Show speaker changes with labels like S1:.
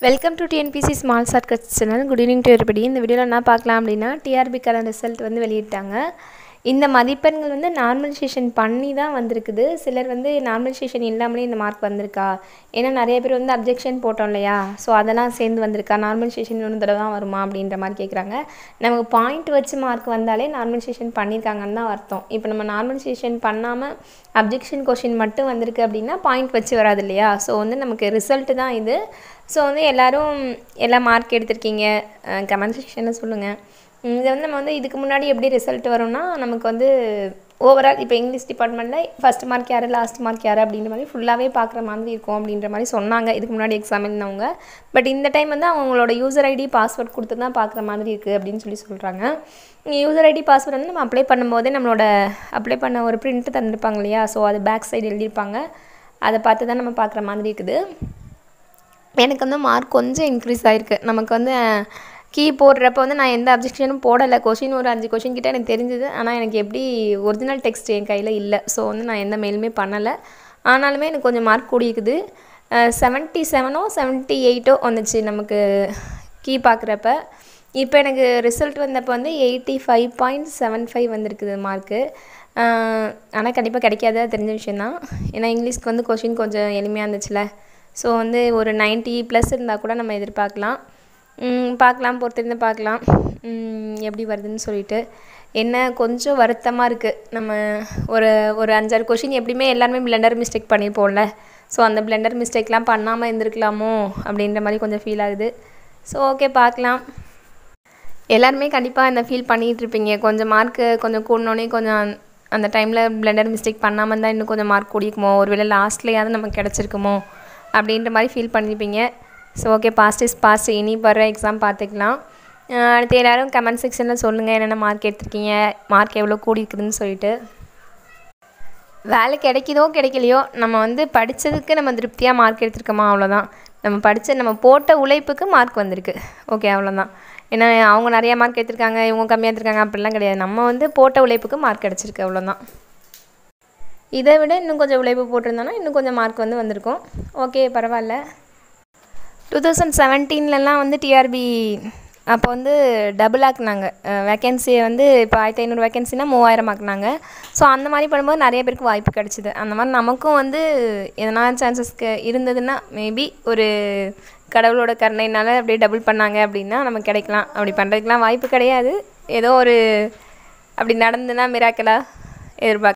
S1: welcome to TNPC small shortcuts channel good evening to everybody இந்த வீடியோவில் என்ன பார்க்கலாம் அப்படின்னா டிஆர்பிக்கான ரிசல்ட் வந்து வெளியிட்டாங்க இந்த மதிப்பெண்கள் வந்து நார்மலைசேஷன் பண்ணி தான் வந்திருக்குது சிலர் வந்து நார்மலைசேஷன் இல்லாமலே இந்த மார்க் வந்திருக்கா ஏன்னா நிறைய பேர் வந்து அப்ஜெக்ஷன் போட்டோம் இல்லையா ஸோ அதெல்லாம் சேர்ந்து வந்திருக்கா நார்மலைசேஷன் இன்னொரு தடவை தான் வருமா அப்படின்ற மாதிரி கேட்குறாங்க நமக்கு பாயிண்ட் வச்சு மார்க் வந்தாலே நார்மலைசேஷன் பண்ணியிருக்காங்கன்னு தான் அர்த்தம் இப்போ நம்ம நார்மலைசேஷன் பண்ணாமல் அப்ஜெக்ஷன் கொஷின் மட்டும் வந்திருக்கு அப்படின்னா பாயிண்ட் வச்சு வராது இல்லையா ஸோ வந்து நமக்கு ரிசல்ட்டு தான் இது ஸோ வந்து எல்லோரும் எல்லா மார்க் எடுத்திருக்கீங்க கமெண்ட் செக்ஷனில் சொல்லுங்கள் இதை வந்து நம்ம வந்து இதுக்கு முன்னாடி எப்படி ரிசல்ட் வரும்னா நமக்கு வந்து ஓவரால் இப்போ இங்கிலீஷ் டிபார்ட்மெண்ட்டில் ஃபஸ்ட் மார்க் யார் லாஸ்ட் மார்க் யார் அப்படின்ற மாதிரி ஃபுல்லாகவே பார்க்குற மாதிரி இருக்கும் அப்படின்ற மாதிரி சொன்னாங்க இதுக்கு முன்னாடி எக்ஸாம் எழுதினவங்க பட் இந்த டைம் வந்து அவங்களோட யூசர் ஐடி பாஸ்வேர்ட் கொடுத்து தான் பார்க்குற மாதிரி இருக்குது அப்படின்னு சொல்லி சொல்கிறாங்க யூசர் ஐடி பாஸ்வேர்ட் வந்து நம்ம அப்ளை பண்ணும்போதே நம்மளோட அப்ளை பண்ண ஒரு பிரிண்ட் தந்திருப்பாங்க இல்லையா ஸோ அது பேக் சைடு எழுதியிருப்பாங்க அதை பார்த்து தான் நம்ம பார்க்குற மாதிரி இருக்குது எனக்கு வந்து மார்க் கொஞ்சம் இன்க்ரீஸ் ஆகிருக்கு நமக்கு வந்து கீ போடுறப்ப வந்து நான் எந்த அப்ஜெக்ஷனும் போடலை கொஷின் ஒரு அஞ்சு கொஷின் கிட்ட எனக்கு தெரிஞ்சுது ஆனால் எனக்கு எப்படி ஒரிஜினல் டெக்ஸ்ட் என் கையில் இல்லை ஸோ வந்து நான் எந்த மெயிலுமே பண்ணலை ஆனாலுமே எனக்கு கொஞ்சம் மார்க் கூடியிருக்குது செவன்ட்டி செவனோ செவன்ட்டி எயிட்டோ வந்துச்சு நமக்கு கீ பார்க்குறப்ப இப்போ எனக்கு ரிசல்ட் வந்தப்போ வந்து eighty five point seven five வந்திருக்குது மார்க்கு ஆனால் கண்டிப்பாக கிடைக்காத தெரிஞ்ச விஷயந்தான் ஏன்னா இங்கிலீஷ்க்கு வந்து கொஷின் கொஞ்சம் எளிமையாக இருந்துச்சுல ஸோ வந்து ஒரு நைன்ட்டி ப்ளஸ் இருந்தால் கூட நம்ம எதிர்பார்க்கலாம் பார்க்கலாம் பொறுத்திருந்து பார்க்கலாம் எப்படி வருதுன்னு சொல்லிட்டு என்ன கொஞ்சம் வருத்தமாக இருக்குது நம்ம ஒரு ஒரு அஞ்சாறு கொஷின் எப்படியுமே எல்லாருமே பிளெண்டர் மிஸ்டேக் பண்ணியிருப்போம்ல ஸோ அந்த பிளெண்டர் மிஸ்டேக்லாம் பண்ணாமல் இருந்திருக்கலாமோ அப்படின்ற மாதிரி கொஞ்சம் ஃபீல் ஆகுது ஸோ ஓகே பார்க்கலாம் எல்லாருமே கண்டிப்பாக இந்த ஃபீல் பண்ணிகிட்டு இருப்பீங்க கொஞ்சம் மார்க்கு கொஞ்சம் கூடனோடனே கொஞ்சம் அந்த டைமில் பிளெண்டர் மிஸ்டேக் பண்ணாமல் இருந்தால் இன்னும் கொஞ்சம் மார்க் கூடிக்குமோ ஒருவேளை லாஸ்ட்லேயாவது நமக்கு கிடச்சிருக்குமோ அப்படின்ற மாதிரி ஃபீல் பண்ணியிருப்பீங்க so okay past is past இனி வர எக்ஸாம் பார்த்துக்கலாம் அடுத்து எல்லோரும் கமெண்ட் செக்ஷனில் சொல்லுங்கள் என்னென்ன மார்க் எடுத்திருக்கீங்க மார்க் எவ்வளோ கூடியிருக்குதுன்னு சொல்லிட்டு வேலை கிடைக்குதோ கிடைக்கலையோ நம்ம வந்து படித்ததுக்கு நம்ம திருப்தியாக மார்க் எடுத்திருக்கோமா அவ்வளோதான் நம்ம படித்த நம்ம போட்ட உழைப்புக்கு மார்க் வந்திருக்கு ஓகே அவ்வளோதான் ஏன்னா அவங்க நிறையா மார்க் எடுத்திருக்காங்க இவங்க கம்மியாக எடுத்திருக்காங்க அப்படிலாம் கிடையாது நம்ம வந்து போட்ட உழைப்புக்கு மார்க் கிடச்சிருக்கு அவ்வளோதான் இதை விட இன்னும் கொஞ்சம் உழைப்பு போட்டிருந்தோன்னா இன்னும் கொஞ்சம் மார்க் வந்து வந்திருக்கும் ஓகே பரவாயில்ல டூ தௌசண்ட் செவன்டீன்லலாம் வந்து டிஆர்பி அப்போ வந்து டபுள் ஆக்குனாங்க வேக்கன்சியை வந்து இப்போ ஆயிரத்தி ஐநூறு வேக்கன்சினா மூவாயிரம் ஆக்குனாங்க ஸோ அந்த மாதிரி பண்ணும்போது நிறைய பேருக்கு வாய்ப்பு கிடச்சிது அந்த மாதிரி நமக்கும் வந்து எதனா சான்சஸ்க்கு இருந்ததுன்னா மேபி ஒரு கடவுளோட கருணையினால் அப்படியே டபுள் பண்ணாங்க அப்படின்னா நமக்கு கிடைக்கலாம் அப்படி பண்ணுறதுக்கெலாம் வாய்ப்பு கிடையாது ஏதோ ஒரு அப்படி நடந்துன்னா மிராக்கலாக எதிர்பார்க்க